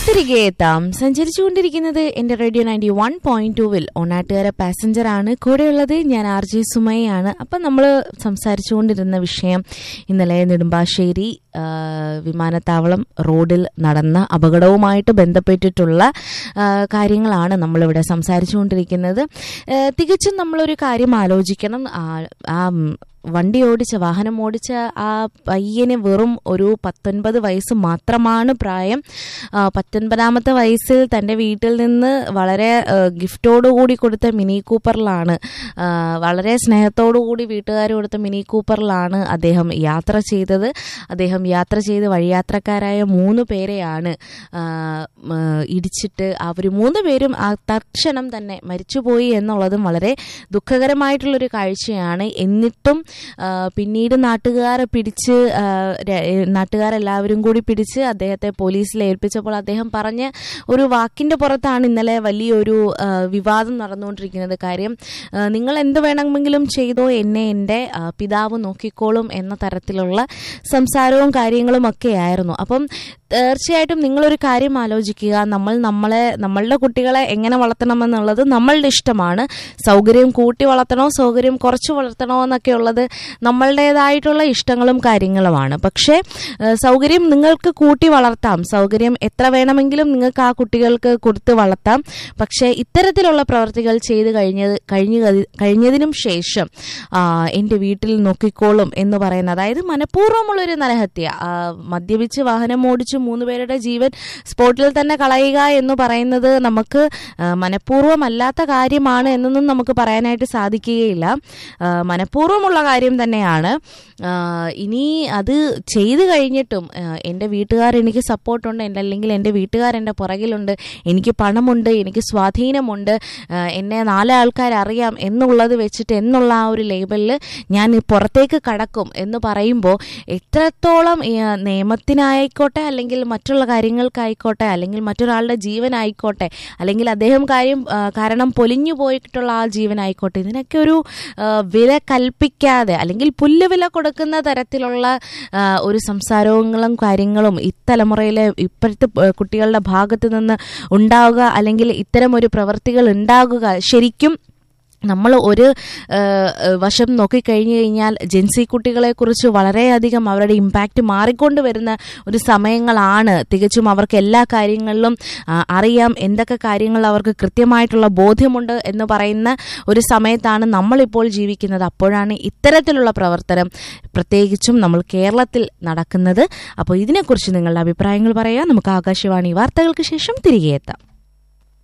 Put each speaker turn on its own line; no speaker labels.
തിരികെ എത്താം സഞ്ചരിച്ചുകൊണ്ടിരിക്കുന്നത് എന്റെ റേഡിയോ നയൻറ്റി വൺ പോയിന്റ് ടൂവിൽ ഒന്നാട്ടുകാര പാസഞ്ചർ ആണ് കൂടെയുള്ളത് ഞാൻ ആർ ജെ സുമയാണ് അപ്പം നമ്മൾ സംസാരിച്ചുകൊണ്ടിരുന്ന വിഷയം ഇന്നലെ നെടുമ്പാശ്ശേരി ആ, വിമാനത്താവളം റോഡിൽ നടന്ന അപകടവുമായിട്ട് ബന്ധപ്പെട്ടിട്ടുള്ള ആ, കാര്യങ്ങളാണ് നമ്മളിവിടെ സംസാരിച്ചുകൊണ്ടിരിക്കുന്നത് ആ, തികച്ചും നമ്മളൊരു കാര്യം ആലോചിക്കണം ആ ആ വണ്ടി ഓടിച്ച വാഹനം ഓടിച്ച ആ പയ്യന് വെറും ഒരു പത്തൊൻപത് വയസ്സ് മാത്രമാണ് പ്രായം ആ, പത്തൊൻപതാമത്തെ വയസ്സിൽ തൻ്റെ വീട്ടിൽ നിന്ന് വളരെ ആ, ഗിഫ്റ്റോടുകൂടി കൊടുത്ത മിനി കൂപ്പറിലാണ് ആ, വളരെ സ്നേഹത്തോടുകൂടി വീട്ടുകാർ കൊടുത്ത മിനി കൂപ്പറിലാണ് അദ്ദേഹം യാത്ര ചെയ്തത് അദ്ദേഹം യാത്ര ചെയ്ത് വഴിയാത്രക്കാരായ മൂന്ന് പേരെയാണ് ആ, മ, ഇടിച്ചിട്ട് അവർ മൂന്ന് പേരും ആ തക്ഷണം തന്നെ മരിച്ചുപോയി എന്നുള്ളതും വളരെ ദുഃഖകരമായിട്ടുള്ളൊരു കാഴ്ചയാണ് എന്നിട്ടും ആ, പിന്നീട് നാട്ടുകാരെ പിടിച്ച് ആ, ര- നാട്ടുകാരെല്ലാവരും കൂടി പിടിച്ച് അദ്ദേഹത്തെ പോലീസിൽ ഏൽപ്പിച്ചപ്പോൾ അദ്ദേഹം പറഞ്ഞ ഒരു വാക്കിന്റെ പുറത്താണ് ഇന്നലെ വലിയൊരു ആ, വിവാദം നടന്നുകൊണ്ടിരിക്കുന്നത് കാര്യം ആ, നിങ്ങൾ എന്ത് വേണമെങ്കിലും ചെയ്തോ എന്നെ എൻ്റെ ആ, പിതാവ് നോക്കിക്കോളും എന്ന തരത്തിലുള്ള സംസാരവും കാര്യങ്ങളും ഒക്കെ ആയിരുന്നു അപ്പം തീർച്ചയായിട്ടും നിങ്ങളൊരു കാര്യം ആലോചിക്കുക നമ്മൾ നമ്മളെ നമ്മളുടെ കുട്ടികളെ എങ്ങനെ വളർത്തണമെന്നുള്ളത് നമ്മളുടെ ഇഷ്ടമാണ് സൗകര്യം കൂട്ടി വളർത്തണോ സൗകര്യം കുറച്ച് വളർത്തണോ എന്നൊക്കെ ഉള്ളത് നമ്മളുടേതായിട്ടുള്ള ഇഷ്ടങ്ങളും കാര്യങ്ങളുമാണ് പക്ഷേ ഏഹ്, സൗകര്യം നിങ്ങൾക്ക് കൂട്ടി വളർത്താം സൗകര്യം എത്ര വേണമെങ്കിലും നിങ്ങൾക്ക് ആ കുട്ടികൾക്ക് കൊടുത്ത് വളർത്താം പക്ഷേ ഇത്തരത്തിലുള്ള പ്രവർത്തികൾ ചെയ്ത് കഴിഞ്ഞത് കഴിഞ്ഞു കഴിഞ്ഞതിനും ശേഷം ആ, എൻ്റെ വീട്ടിൽ നോക്കിക്കോളും എന്ന് പറയുന്ന അതായത് മനഃപൂർവ്വമുള്ളൊരു നരഹത്യ ആ, മദ്യപിച്ച് വാഹനം ഓടിച്ച് മൂന്ന് പേരുടെ ജീവൻ സ്പോട്ടിൽ തന്നെ കളയുക എന്ന് പറയുന്നത് നമുക്ക് ആ, മനഃപൂർവ്വമല്ലാത്ത കാര്യമാണ് എന്നൊന്നും നമുക്ക് പറയാനായിട്ട് സാധിക്കുകയില്ല ആ, മനഃപൂർവ്വമുള്ള കാര്യം തന്നെയാണ് ആ, ഇനി അത് ചെയ്തു കഴിഞ്ഞിട്ടും ആ, എൻ്റെ വീട്ടുകാർ എനിക്ക് സപ്പോർട്ടുണ്ട് എൻ്റെ അല്ലെങ്കിൽ എൻ്റെ വീട്ടുകാർ എൻ്റെ പുറകിലുണ്ട് എനിക്ക് പണമുണ്ട് എനിക്ക് സ്വാധീനമുണ്ട് ആ, എന്നെ നാല് ആൾക്കാർ അറിയാം എന്നുള്ളത് വെച്ചിട്ട് എന്നുള്ള ആ ഒരു ലേബലിൽ ഞാൻ പുറത്തേക്ക് കടക്കും എന്ന് പറയുമ്പോൾ എത്രത്തോളം ഈ, ആ, നിയമത്തിനായിക്കോട്ടെ അല്ലെങ്കിൽ മറ്റുള്ള കാര്യങ്ങൾക്കായിക്കോട്ടെ അല്ലെങ്കിൽ മറ്റൊരാളുടെ ജീവനായിക്കോട്ടെ അല്ലെങ്കിൽ അദ്ദേഹം കാര്യം ആ, കാരണം പൊലിഞ്ഞു പോയിട്ടുള്ള ആ ജീവനായിക്കോട്ടെ ഇതിനൊക്കെ ഒരു ആ, വില കൽപ്പിക്കാതെ അല്ലെങ്കിൽ പുല്ല് വില കൊടുക്കുന്ന തരത്തിലുള്ള ആ, ഒരു സംസാരങ്ങളും കാര്യങ്ങളും ഇത്തലമുറയിലെ ഇപ്പോഴത്തെ പ- കുട്ടികളുടെ ഭാഗത്ത് നിന്ന് ഉണ്ടാവുക അല്ലെങ്കിൽ ഇത്തരം ഒരു പ്രവർത്തികൾ ഉണ്ടാകുക ശരിക്കും നമ്മൾ ഒരു ആ, വശം നോക്കിക്കഴിഞ്ഞു കഴിഞ്ഞാൽ ജെൻസി കുട്ടികളെക്കുറിച്ച് വളരെയധികം അവരുടെ ഇമ്പാക്റ്റ് മാറിക്കൊണ്ട് വരുന്ന ഒരു സമയങ്ങളാണ് തികച്ചും അവർക്ക് എല്ലാ കാര്യങ്ങളിലും ആ, അറിയാം എന്തൊക്കെ കാര്യങ്ങൾ അവർക്ക് കൃത്യമായിട്ടുള്ള ബോധ്യമുണ്ട് എന്ന് പറയുന്ന ഒരു സമയത്താണ് നമ്മളിപ്പോൾ ജീവിക്കുന്നത് അപ്പോഴാണ് ഇത്തരത്തിലുള്ള പ്രവർത്തനം പ്രത്യേകിച്ചും നമ്മൾ കേരളത്തിൽ നടക്കുന്നത് അപ്പോൾ ഇതിനെക്കുറിച്ച് നിങ്ങളുടെ അഭിപ്രായങ്ങൾ പറയാം നമുക്ക് ആകാശവാണി വാർത്തകൾക്ക് ശേഷം തിരികെ എത്താം